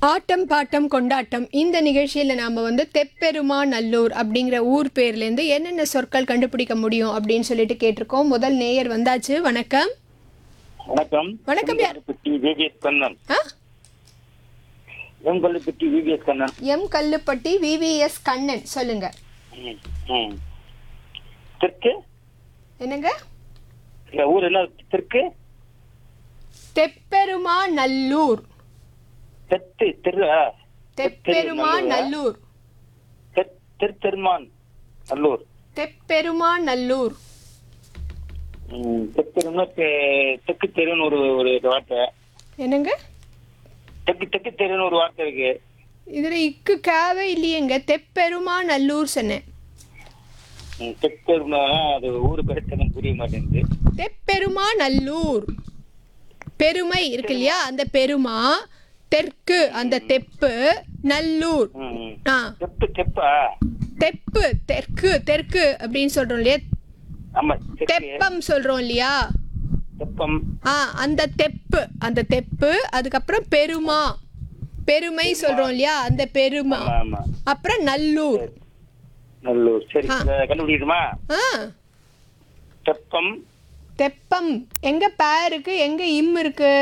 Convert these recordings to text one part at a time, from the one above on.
ஆட்டம் bottom கொண்டாட்டம் இந்த நிகழ்ச்சியில் நாம் வந்து தெப்பெருமா நல்லூர் அப்படிங்கிற ஊர் பேர்லேருந்து என்னென்ன சொற்கள் கண்டுபிடிக்க முடியும் அப்படின்னு சொல்லிட்டு கேட்டிருக்கோம் முதல் நேயர் வந்தாச்சு வணக்கம் வணக்கம் வணக்கம் யார்? எங்கல்லுப்பட்டி விவிஎஸ் கண்ணன் ஆ Engallupatti V V S Kannan M Kallupatti V V S Kannan சொல்லுங்க ம், ம். தெற்கு என்னங்க இந்த ஊர் என்ன தெற்கு தெப்பெருமா நல்லூர் தெற்கு தெரு ஆ. தெப்பெருமா நல்லூர் தெற்- தெற்தெருமான் நல்லூர் தெப்பெருமா நல்லூர் ம், தெற்தெருன்னா தெ- தெற்கு தெருன்னு ஒரு ஒரு வார்த்தை என்னங்க தெற்கு தெற்கு தெருன்னு ஒரு வார்த்தை இருக்கு இதில் இக்கு கேவே இல்லையேங்க தெப்பெருமா நல்லூர் சொன்னேன் ம், தெற்தெருனா அது ஊர் பேர் எனக்கு புரிய மாட்டேங்குது தெப்பெருமா நல்லூர் பெருமை இருக்கு இல்லையா அந்த பெருமா தெற்கு அந்த தெப்பு நல்லூர் ம், ம். ஆ தெப்பு தெப்பா தெப்பு தெற்கு தெற்கு அப்படின்னு சொல்றோம் இல்லையா ஆமா தெற்கு தெப்பம் சொல்றோம் இல்லையா தெப்பம் ஆ அந்த தெப்பு அந்த தெப்பு அதுக்கப்புறம் பெருமா பெருமை சொல்றோம் இல்லையா அந்த பெருமா ஆமா ஆமா அப்புறம் நல்லூர் நல்லூர் சரி ஆ. இதை கண்டுபிடிக்கணுமா ஆ தெப்பம் தெப்பம் எங்க பே இருக்கு எங்க இம் இருக்கு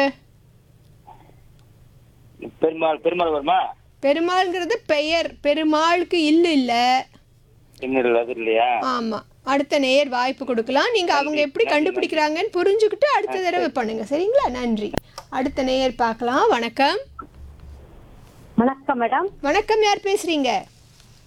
பெருமாள் பெருமாள் வருமா பெருமாள்ங்கிறது பெயர் பெருமாளுக்கு இல்லு இல்ல இன்னும் அது இல்லையா ஆமா அடுத்த நேயர் வாய்ப்பு கொடுக்கலாம் நீங்க அவங்க எப்படி கண்டுபிடிக்கிறாங்கன்னு புரிஞ்சுக்கிட்டு அடுத்த தடவை பண்ணுங்க சரிங்களா நன்றி அடுத்த நேயர் பார்க்கலாம் வணக்கம் வணக்கம் மேடம் வணக்கம் யார் பேசுறீங்க